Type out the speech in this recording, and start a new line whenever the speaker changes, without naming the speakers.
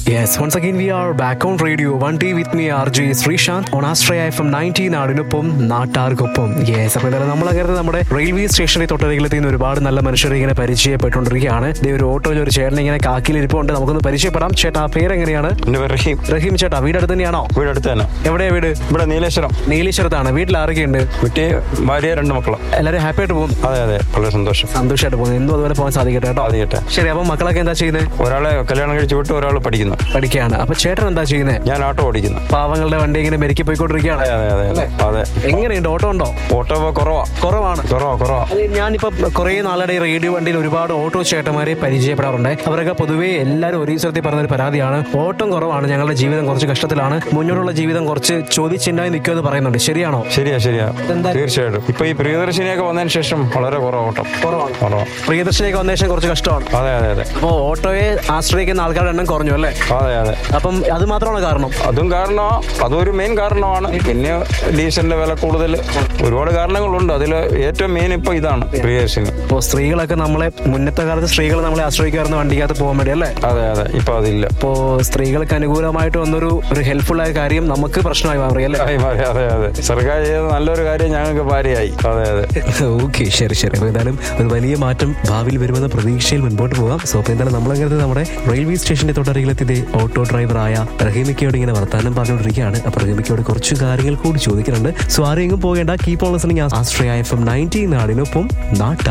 Yes, once again we are back on radio. One day with me, RJ Srishant on Astraya FM 90 നാടിനൊപ്പം നാട്ടാർക്കൊപ്പം yes അപ്പോൾ എന്തായാലും നമ്മൾ അങ്ങനെ നമ്മുടെ റെയിൽവേ സ്റ്റേഷനിൽ തൊട്ടരികിലെത്തി നിന്ന് ഒരുപാട് നല്ല മനുഷ്യരെ ഇങ്ങനെ പരിചയപ്പെട്ടുകൊണ്ടിരിക്കുകയാണ് ദേ ഒരു ഓട്ടോയിൽ ഒരു ചേട്ടൻ ഇങ്ങനെ കാക്കിലിരിപ്പുണ്ട് നമുക്കൊന്ന് പരിചയപ്പെടാം ചേട്ടാ പേരെങ്ങനെയാണ്
എന്റെ പേര് റഹീം
റഹീം ചേട്ടാ വീട് അടുത്ത് തന്നെയാണോ
വീട് അടുത്ത് തന്നെ
എവിടെയാ വീട്
ഇവിടെ നീലേശ്വരം
നീലീശ്വരത്താണ് വീട്ടിൽ ആരൊക്കെയുണ്ട്
വീട്ടിൽ ഭാര്യ രണ്ട് മക്കളും
എല്ലാവരും ഹാപ്പി ആയിട്ട് പോകും
അതെ അതെ വളരെ സന്തോഷം
സന്തോഷമായിട്ട് പോകുന്നു എന്നും അതുപോലെ പോകാൻ സാധിക്കട്ടെ കേട്ടോ
ആദ്യമായിട്ട്
ശരി അപ്പം മക്കളൊക്കെ എന്താ ചെയ്യുന്നത്
ഒരാളെ കല്യാണം കഴിച്ച് വിട്ട് ഒരാൾ പഠിക്കുന്നു
പഠിക്കുകയാണ് അപ്പൊ ചേട്ടൻ എന്താ ചെയ്യുന്നത്
ഞാൻ ഓട്ടോ ഓടിക്കുന്നു
പാവങ്ങളുടെ വണ്ടി ഇങ്ങനെ മെരുക്കി പോയിക്കൊണ്ടിരിക്കുകയാണ്
അതെ അതെ അതെ അതെ അതെ
എങ്ങനെയുണ്ട് ഓട്ടോ ഉണ്ടോ
ഓട്ടോ ഇപ്പൊ കുറവാ
കുറവാണ്
കുറവാ കുറവാ
അത് ഞാനിപ്പോ കുറെ നാളുടെ റേഡിയോ വണ്ടിയിൽ ഒരുപാട് ഓട്ടോ ചേട്ടന്മാരെ പരിചയപ്പെടാറുണ്ട് അവരൊക്കെ പൊതുവേ എല്ലാവരും ഒരേ സ്ഥലത്തിൽ പറഞ്ഞൊരു പരാതിയാണ് ഓട്ടം കുറവാണ് ഞങ്ങളുടെ ജീവിതം കുറച്ച് കഷ്ടത്തിലാണ് മുന്നോട്ടുള്ള ജീവിതം കുറച്ച് ചോദിച്ചിണ്ടായി നിൽക്കുമെന്ന് പറയുന്നുണ്ട് ശരിയാണോ
ശരിയാ ശരിയാ
ഇതെന്താ?
തീർച്ചയായിട്ടും ഇപ്പൊ ഈ പ്രിയദർശിനിയൊക്കെ വന്നതിന് ശേഷം വളരെ കുറവാ ഓട്ടം
കുറവാണ്
കുറവാ
പ്രിയദർശനയൊക്കെ വന്ന ശേഷം കുറച്ച് കഷ്ടമാണ്
അതെ അതെ അതെ
അപ്പോൾ ഓട്ടോയെ ആശ്രയിക്കുന്ന ആൾക്കാരുടെ എണ്ണം കുറഞ്ഞു അല്ലേ
അതെ അതെ
അപ്പം അത് മാത്രമാണ് കാരണം
അതും കാരണമാ അതൊരു മെയിൻ കാരണമാണ് പിന്നെ ഡീസലിന്റെ വില കൂടുതൽ ഒരുപാട് കാരണങ്ങളുണ്ട് അതിൽ ഏറ്റവും മെയിൻ ഇപ്പൊ ഇതാണ് പ്രിയദർശിനി
ഇപ്പോൾ സ്ത്രീകളൊക്കെ നമ്മളെ മുന്നത്തെ കാലത്ത് സ്ത്രീകൾ നമ്മളെ ആശ്രയിക്കുമായിരുന്നു വണ്ടിക്കകത്ത് പോകാൻ വേണ്ടി അല്ലേ
അതെ അതെ ഇപ്പൊ അതില്ല
ഇപ്പോൾ സ്ത്രീകൾക്ക് അനുകൂലമായിട്ട് വന്നൊരു ഒരു ഹെൽപ്ഫുൾ ആയ കാര്യം നമുക്ക് പ്രശ്നമായി മാറി അല്ലേ
ആയി മാറി അതെ അതെ സർക്കാർ ചെയ്ത നല്ലൊരു കാര്യം ഞങ്ങൾക്ക് ഭാര്യയായി അതെ അതെ
ഓക്കെ ശരി ശരി അപ്പോൾ എന്തായാലും ഒരു വലിയ മാറ്റം ഭാവിയിൽ വരുമെന്ന പ്രതീക്ഷയിൽ മുൻപോട്ട് പോകാം സോ അപ്പോൾ എന്തായാലും നമ്മളങ്ങനെ നമ്മുടെ റെയിൽവേ സ്റ്റേഷന്റെ തൊട്ടരികിലെത്തിയത് ഓട്ടോ ഡ്രൈവറായ റഹീമിക്കയോട് ഇങ്ങനെ വർത്താനം പറഞ്ഞുകൊണ്ടിരിക്കുകയാണ് അപ്പോൾ റഹീമിക്കയോട് കുറച്ച് കാര്യങ്ങൾ കൂടി ചോദിക്കുന്നുണ്ട് സോ ആരെങ്കിലും പോകേണ്ട keep on listening Ashraya F M nineteen നാടിനൊപ്പം നാട്ട